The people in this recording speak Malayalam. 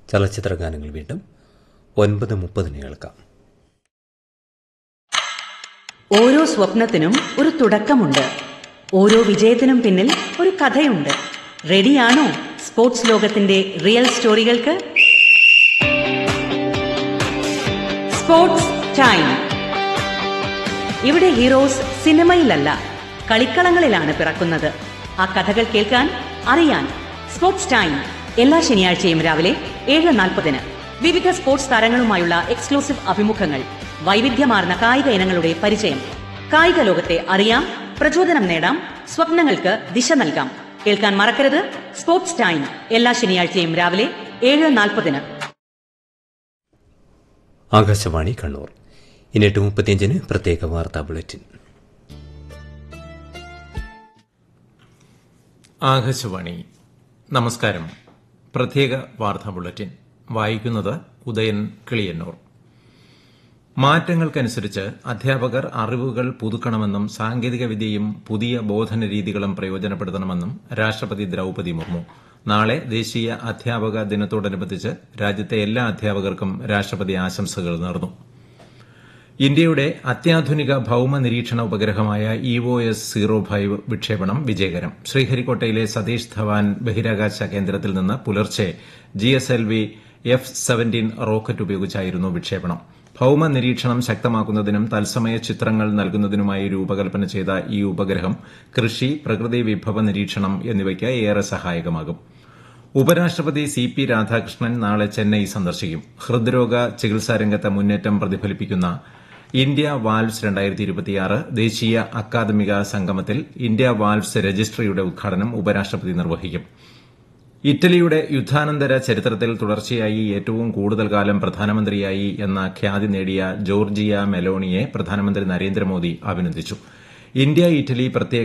ചലച്ചിത്ര ഗാനങ്ങൾ വീണ്ടും ഒൻപത് മുപ്പതിന് കേൾക്കാം ഓരോ സ്വപ്നത്തിനും ഒരു തുടക്കമുണ്ട് ഓരോ വിജയത്തിനും പിന്നിൽ ഒരു കഥയുണ്ട് റെഡിയാണോ സ്പോർട്സ് ലോകത്തിന്റെ റിയൽ സ്റ്റോറികൾക്ക് സ്പോർട്സ് ടൈം ഇവിടെ ഹീറോസ് സിനിമയിലല്ല കളിക്കളങ്ങളിലാണ് പിറക്കുന്നത് ആ കഥകൾ കേൾക്കാൻ അറിയാൻ സ്പോർട്സ് ടൈം എല്ലാ ശനിയാഴ്ചയും രാവിലെ ഏഴ് നാൽപ്പതിന് വിവിധ സ്പോർട്സ് താരങ്ങളുമായുള്ള എക്സ്ക്ലൂസീവ് അഭിമുഖങ്ങൾ വൈവിധ്യമാർന്ന കായിക ഇനങ്ങളുടെ പരിചയം കായിക ലോകത്തെ അറിയാം പ്രചോദനം നേടാം സ്വപ്നങ്ങൾക്ക് ദിശ നൽകാം കേൾക്കാൻ മറക്കരുത് സ്പോർട്സ് ടൈം എല്ലാ ശനിയാഴ്ചയും രാവിലെ ഏഴ് നാൽപ്പതിന് ആകാശവാണി കണ്ണൂർ ഇനി എട്ട് മുപ്പത്തിയഞ്ചിന് പ്രത്യേക വാർത്താ ബുള്ളറ്റിൻ ആകാശവാണി നമസ്കാരം പ്രത്യേക വാർത്താ ബുള്ളറ്റിൻ വായിക്കുന്നത് ഉദയൻ കിളിയന്നൂർ മാറ്റങ്ങൾക്കനുസരിച്ച് അധ്യാപകർ അറിവുകൾ പുതുക്കണമെന്നും സാങ്കേതികവിദ്യയും പുതിയ ബോധന രീതികളും പ്രയോജനപ്പെടുത്തണമെന്നും രാഷ്ട്രപതി ദ്രൌപതി മുർമു നാളെ ദേശീയ അധ്യാപക ദിനത്തോടനുബന്ധിച്ച് രാജ്യത്തെ എല്ലാ അധ്യാപകർക്കും രാഷ്ട്രപതി ആശംസകൾ നേർന്നു ഇന്ത്യയുടെ അത്യാധുനിക ഭൌമ നിരീക്ഷണ ഉപഗ്രഹമായ E O S zero five വിക്ഷേപണം വിജയകരം ശ്രീഹരിക്കോട്ടയിലെ സതീഷ് ധവാൻ ബഹിരാകാശ കേന്ദ്രത്തിൽ നിന്ന് പുലർച്ചെ G S L V F seventeen rocket ഉപയോഗിച്ചായിരുന്നു വിക്ഷേപണം ഭൌമ നിരീക്ഷണം ശക്തമാക്കുന്നതിനും തത്സമയ ചിത്രങ്ങൾ നൽകുന്നതിനുമായി രൂപകൽപ്പന ചെയ്ത ഈ ഉപഗ്രഹം കൃഷി പ്രകൃതി വിഭവ നിരീക്ഷണം എന്നിവയ്ക്ക് ഏറെ സഹായകമാകും ഉപരാഷ്ട്രപതി സി പി രാധാകൃഷ്ണൻ നാളെ ചെന്നൈ സന്ദർശിക്കും ഹൃദ്രോഗ ചികിത്സാരംഗത്തെ മുന്നേറ്റം പ്രതിഫലിപ്പിക്കുന്ന ഇന്ത്യ വാൽവ്സ് രണ്ടായിരത്തി ഇരുപത്തിയാറ് ദേശീയ അക്കാദമിക സംഗമത്തിൽ ഇന്ത്യ വാൽവ്സ് രജിസ്ട്രിയുടെ ഉദ്ഘാടനം ഉപരാഷ്ട്രപതി നിർവഹിക്കും ഇറ്റലിയുടെ യുദ്ധാനന്തര ചരിത്രത്തിൽ തുടർച്ചയായി ഏറ്റവും കൂടുതൽ കാലം പ്രധാനമന്ത്രിയായി എന്ന ഖ്യാതി നേടിയ ജോർജിയ മെലോണിയെ പ്രധാനമന്ത്രി നരേന്ദ്രമോദി അഭിനന്ദിച്ചു ഇന്ത്യ ഇറ്റലി പ്രത്യേക